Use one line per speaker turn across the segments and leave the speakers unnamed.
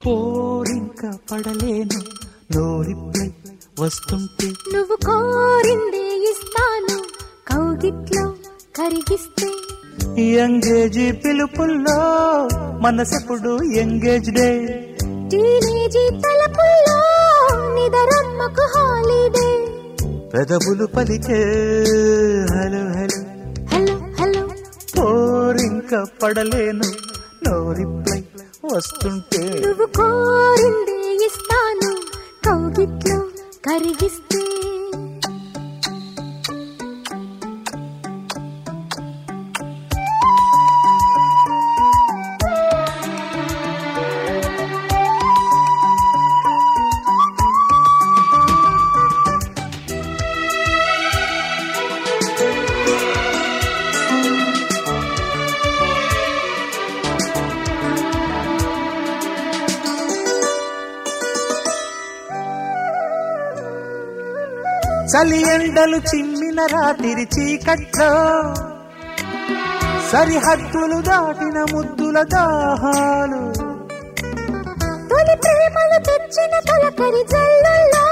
పోరింక పడలేను నోరిప్లై వస్తుంటే
నువ్వు కోరిందే ఇస్తాను కౌగిట్లో కరిగిస్తే
ఎంగేజీ పిలుపుల్లో మనసెప్పుడు ఎంగేజ్ డే
టీనేజీ తలపుల్లో నిదరమ్మకు హాలిడే
పెదవులు పలికే హలో హలో
హలో హలో
పోరింక పడలేను నోరిప్లై వస్తుంటే
నువ్వు కోరిందే ఇస్తాను కౌగిట్లో కరిగిస్తే
చలి ఎండలు చిమ్మిన రాత్రి చీకట్లో సరిహద్దులు దాటిన ముద్దుల దాహాలు
తొలి ప్రేమలు తెచ్చిన తొలకరి జల్లుల్లో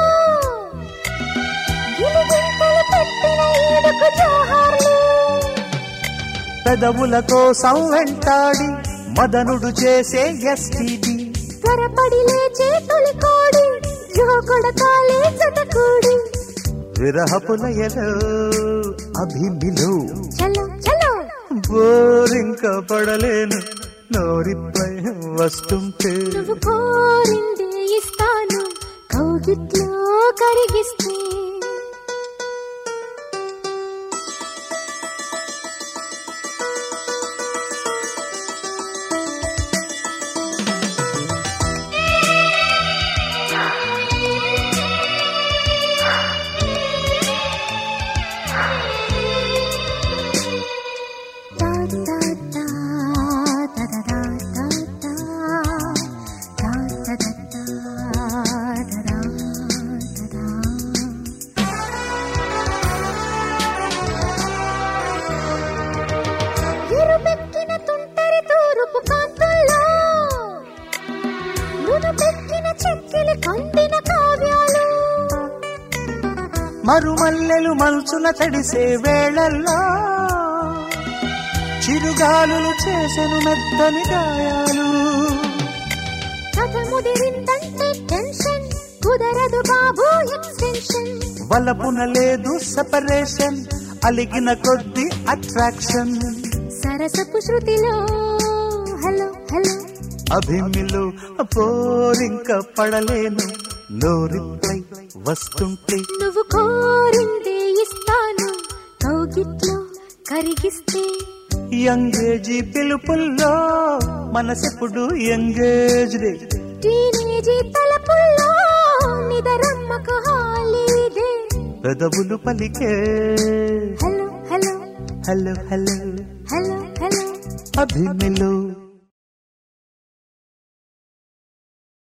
గిలిగింతలు పెట్టిన ఈడుకు జోహార్లు
పెదవుల కోసం వెంటాడి మదనుడు చేసే ఎస్టిడి
త్వరపడి లేచే తొలి కోడి జో కొడతాలే జతకూడి
విరహపులయలో అభిమిలు
చలో చలో
బోరింక పడలేను నోరిపై వస్తుంటే
నువ్వు కోరిందే ఇస్తాను కౌగిట్లో కరిగిస్తే Da da da da da da da da da da da da da da da ఎరుపెక్కిన తుంటరి తూరుపు కాంతుల్లో నునుపెక్కిన చెక్కిలి కందిన కావ్యాలు
మరుమల్లెలు మల్చున తడిసే వేళల్లో చిరుగాలులు చేసెను మెత్తని గాయాలు
కథ ముదిరిందంటే టెన్షన్ కుదరదు బాబు ఎక్స్టెన్షన్
వలపున లేదు సెపరేషన్ అలిగిన కొద్ది అట్రాక్షన్
సరసపు శృతిలో హలో హలో
అభిమిలు పోరింక పడలేను నోరిపై వస్తుంటే
నువ్వు కోరిందే ఇస్తాను కౌగిట్లో కరిగిస్తే
ఎంగేజీ పిలుపుల్లో మనసెప్పుడు ఎంగేజ్ డే
టీనేజీ తలపుల్లో నిదరమ్మకు హాలిడే
పెదవులు పలికే
hello hello
hello hello
hello hello
అభిమిలు